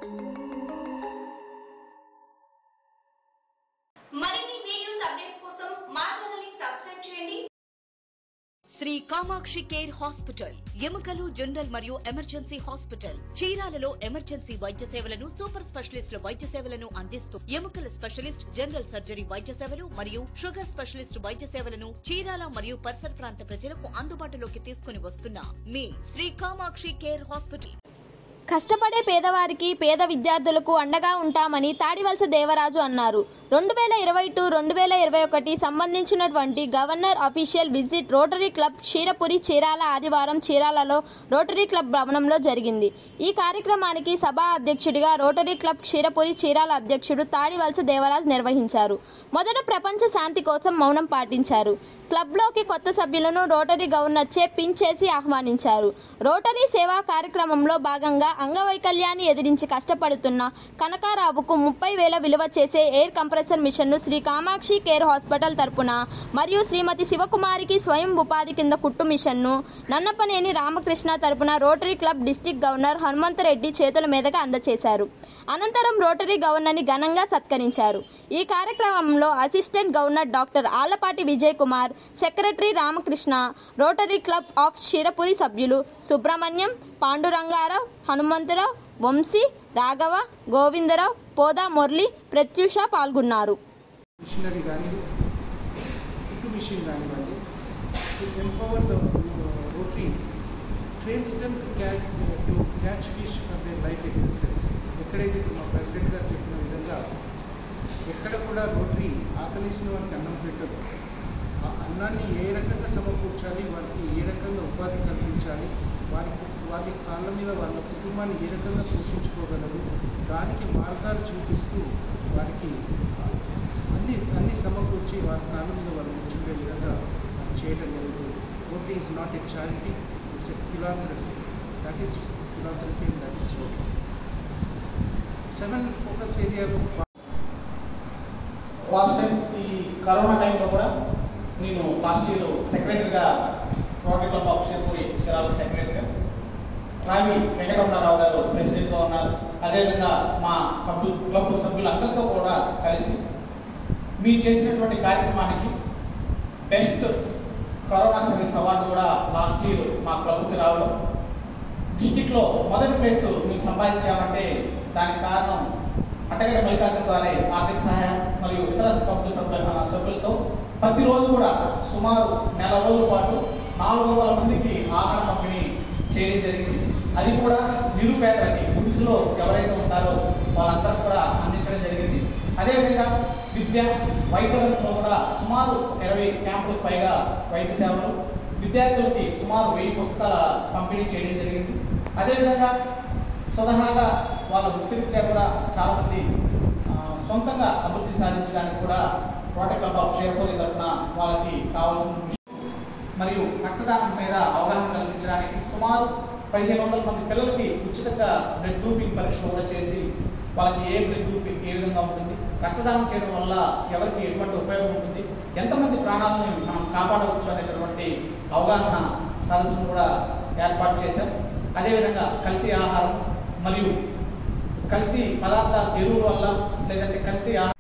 మరిన్ని videos updates కోసం మా ఛానల్ ని సబ్స్క్రైబ్ చేయండి శ్రీ కామాక్షి కేర్ హాస్పిటల్ ఎముకలు జనరల్ మరియు ఎమర్జెన్సీ హాస్పిటల్ చీరాలలో ఎమర్జెన్సీ వైద్య సేవలను సూపర్ స్పెషలిస్టుల వైద్య సేవలను అందిస్తూ ఎముకల స్పెషలిస్ట్ జనరల్ సర్జరీ వైద్య సేవలు మరియు షుగర్ స్పెషలిస్ట్ వైద్య సేవలను చీరాల మరియు పరిసర ప్రాంత ప్రజలకు అందుబాటులోకి తీసుకుని వస్తున్న మీ శ్రీ కామాక్షి కేర్ హాస్పిటల్ కష్టపడే పేదవారికి పేద విద్యార్థులకు అండగా ఉంటామని తాడివలస దేవరాజు అన్నారు రెండు వేల ఇరవై టు రెండు వేల ఇరవై ఒకటి సంబంధించినటువంటి governor official visit rotary club Ksheerapuri Chirala ఆదివారం చీరాలలో రోటరీ క్లబ్ భవనంలో జరిగింది ఈ కార్యక్రమానికి సభా అధ్యక్షుడిగా రోటరీ క్లబ్ క్షీరపురి చీరాల అధ్యక్షుడు తాడివలస దేవరాజ్ నిర్వహించారు మొదట ప్రపంచ శాంతి కోసం మౌనం పాటించారు క్లబ్లోకి కొత్త సభ్యులను రోటరీ గవర్నర్ చే పిన్ చేసి ఆహ్వానించారు రోటరీ సేవా కార్యక్రమంలో భాగంగా అంగవైకల్యాన్ని ఎదిరించి కష్టపడుతున్న కనకారావుకు ముప్పై వేల విలువ చేసే ఎయిర్ కంప్రెసర్ మిషన్ను శ్రీ కామాక్షి కేర్ హాస్పిటల్ తరపున మరియు శ్రీమతి శివకుమారికి స్వయం ఉపాధి కింద కుట్టు మిషన్ను నన్నపనేని రామకృష్ణ తరపున rotary club district governor Hanumanthareddy చేతుల మీదుగా అందజేశారు అనంతరం రోటరీ గవర్నర్ని ఘనంగా సత్కరించారు ఈ కార్యక్రమంలో assistant governor doctor Alapati Vijay Kumar secretary Ramakrishna rotary club of Ksheerapuri సభ్యులు సుబ్రహ్మణ్యం పాండురంగారావు హనుమంతరావు వంశీ రాఘవ గోవిందరావు పోదా మురళి ప్రత్యూష పాల్గొన్నారు మిషనరీ కానీ కుట్టు మిషన్ కానివ్వండి to empower the rotary trains them to catch to catch fish for they life existence ఎక్కడైతే ఇప్పుడు మా ప్రెసిడెంట్ గారు చెప్పిన విధంగా ఎక్కడ కూడా రోటరీ ఆకలిసిన వారికి అన్నం పెట్టదు ఆ అన్నాన్ని ఏ రకంగా సమకూర్చాలి వారికి ఏ రకంగా ఉపాధి కల్పించాలి వారి వారి కాళ్ళ మీద వాళ్ళ కుటుంబాన్ని ఏ రకంగా పోషించుకోగలరు దానికి మార్గాలు చూపిస్తూ వారికి ఆ, అన్ని అన్ని సమకూర్చి వారి కాళ్ళ మీద వాళ్ళు నిల్చుండే విధంగా అది చేయడం జరుగుతుంది rotary is not a charity it's a philanthropy that is philanthropy that is rotary seven focus ఏరియాలో లాస్ట్ టైం ఈ కరోనా టైంలో కూడా నేను లాస్ట్ ఇయర్ సెక్రటరీగా rotary club of Shepuri Chirala సెక్రటరీగా రావి వెంకటరమణారావు గారు ప్రెసిడెంట్గా ఉన్నారు అదేవిధంగా మా క్లబ్ క్లబ్ సభ్యులందరితో కూడా కలిసి మీరు చేసినటువంటి కార్యక్రమానికి బెస్ట్ కరోనా సర్వీస్ అవార్డు కూడా లాస్ట్ ఇయర్ మా క్లబ్కి రావడం డిస్టిక్లో మొదటి ప్లేస్ మేము సంపాదించామంటే దానికి కారణం అట్టగడ్డ మల్లికార్జున గారి ఆర్థిక సహాయం మరియు ఇతర క్లబ్ సభ్యుల సభ్యులతో ప్రతిరోజు కూడా సుమారు నెల రోజుల పాటు నాలుగు వందల మందికి ఆహార పంపిణీ చేయడం జరిగింది అది కూడా నిరుపేదలకి గుడిసెలో ఎవరైతే ఉంటారో వాళ్ళందరూ కూడా అందించడం జరిగింది అదేవిధంగా విద్య వైద్య రంగంలో కూడా సుమారు ఇరవై క్యాంపులకు పైగా వైద్య సేవలు విద్యార్థులకి సుమారు వెయ్యి పుస్తకాల పంపిణీ చేయడం జరిగింది అదేవిధంగా స్వతహాగా వాళ్ళ వృత్తిరీత్యా కూడా చాలామంది ఆ, సొంతంగా అభివృద్ధి సాధించడానికి కూడా రోటరీ క్లబ్ ఆఫ్ షేర్పూరి తరఫున వాళ్ళకి కావాల్సిన మరియు రక్తదానం మీద అవగాహన కల్పించడానికి సుమారు పదిహేను వందల మంది పిల్లలకి ఉచితంగా బ్లడ్ గ్రూపింగ్ పరీక్షలు కూడా చేసి వాళ్ళకి ఏ బ్లడ్ గ్రూపింగ్ ఏ విధంగా ఉంటుంది రక్తదానం చేయడం వల్ల ఎవరికి ఎటువంటి ఉపయోగం ఉంటుంది ఎంతమంది ప్రాణాలను మనం కాపాడవచ్చు అనేటటువంటి అవగాహన సదస్సును కూడా ఏర్పాటు చేశాం అదేవిధంగా కల్తీ ఆహారం మరియు కల్తీ పదార్థాల ఎరువుల వల్ల లేదంటే కల్తీ ఆహారం